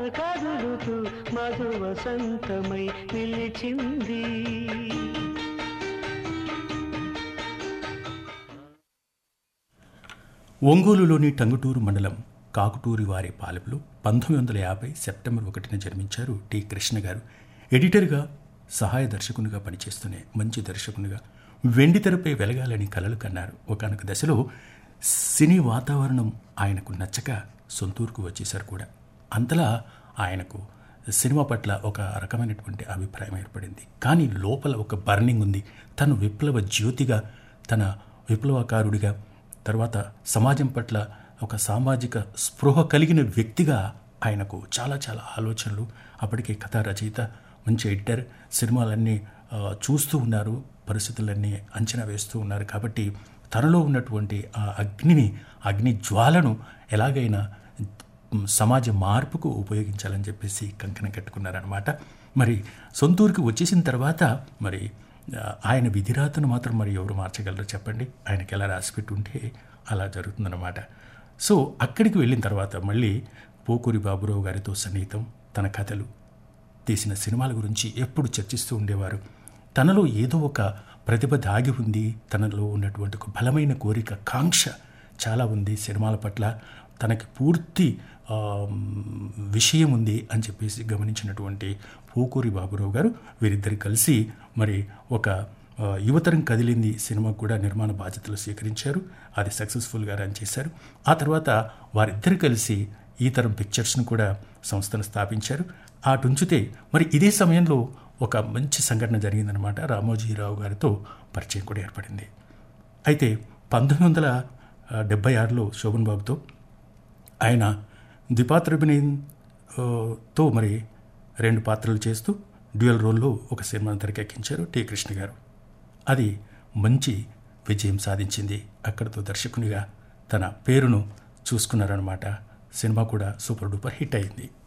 కదులుతూ మధు వసంతమై నిలిచింది ఒంగోలులోని టంగుటూరు మండలం కాకుటూరి వారి పాలెంలో పంతొమ్మిది వందల యాభై సెప్టెంబర్ ఒకటిన జన్మించారు టి కృష్ణ గారు ఎడిటర్గా సహాయ దర్శకునిగా పనిచేస్తూనే మంచి దర్శకునిగా వెండితెరపై వెలగాలని కలలు కన్నారు ఒకనొక దశలో సినీ వాతావరణం ఆయనకు నచ్చక సొంతూరుకు వచ్చేశారు కూడా అంతలా ఆయనకు సినిమా పట్ల ఒక రకమైనటువంటి అభిప్రాయం ఏర్పడింది కానీ లోపల ఒక బర్నింగ్ ఉంది తను విప్లవ జ్యోతిగా తన విప్లవకారుడిగా తర్వాత సమాజం పట్ల ఒక సామాజిక స్పృహ కలిగిన వ్యక్తిగా ఆయనకు చాలా చాలా ఆలోచనలు అప్పటికే కథా రచయిత మంచి ఎడిటర్ సినిమాలన్నీ ఆ, చూస్తూ ఉన్నారు పరిస్థితులన్నీ అంచనా వేస్తూ ఉన్నారు కాబట్టి తనలో ఉన్నటువంటి ఆ అగ్నిని అగ్ని జ్వాలను ఎలాగైనా మ్, సమాజ మార్పుకు ఉపయోగించాలని చెప్పేసి కంకణం కట్టుకున్నారనమాట మరి సొంతూరుకి వచ్చేసిన తర్వాత మరి ఆ, ఆయన విధిరాతను మాత్రం మరి ఎవరు మార్చగలరో చెప్పండి ఆయనకి ఎలా రాసిపెట్టి ఉంటే అలా జరుగుతుందన్నమాట సో అక్కడికి వెళ్ళిన తర్వాత మళ్ళీ పోకూరి బాబురావు గారితో సన్నిహితం తన కథలు తీసిన సినిమాల గురించి ఎప్పుడు చర్చిస్తూ ఉండేవారు తనలో ఏదో ఒక ప్రతిభ దాగి ఉంది తనలో ఉన్నటువంటి ఒక బలమైన కోరిక కాంక్ష చాలా ఉంది సినిమాల పట్ల తనకి పూర్తి ఆ, విషయం ఉంది అని చెప్పేసి గమనించినటువంటి పోకూరి బాబురావు గారు వీరిద్దరు కలిసి మరి ఒక ఆ, యువతరం కదిలింది సినిమాకు కూడా నిర్మాణ బాధ్యతలు స్వీకరించారు అది సక్సెస్ఫుల్గా రన్ చేశారు ఆ తర్వాత వారిద్దరు కలిసి ఈ తరం పిక్చర్స్ను కూడా సంస్థను స్థాపించారు అటుంచితే మరి ఇదే సమయంలో ఒక మంచి సంఘటన జరిగిందనమాట రామోజీరావు గారితో పరిచయం కూడా ఏర్పడింది అయితే పంతొమ్మిది వందల డెబ్బై ఆరులో శోభన్ బాబుతో ఆయన ద్విపాత్రాభినయం ఆ, తో మరి రెండు పాత్రలు చేస్తూ డ్యూయల్ రోల్లో ఒక సినిమాను తెరకెక్కించారు టి కృష్ణ గారు అది మంచి విజయం సాధించింది అక్కడితో దర్శకునిగా తన పేరును చూసుకున్నారనమాట సినిమా కూడా సూపర్ డూపర్ హిట్ అయింది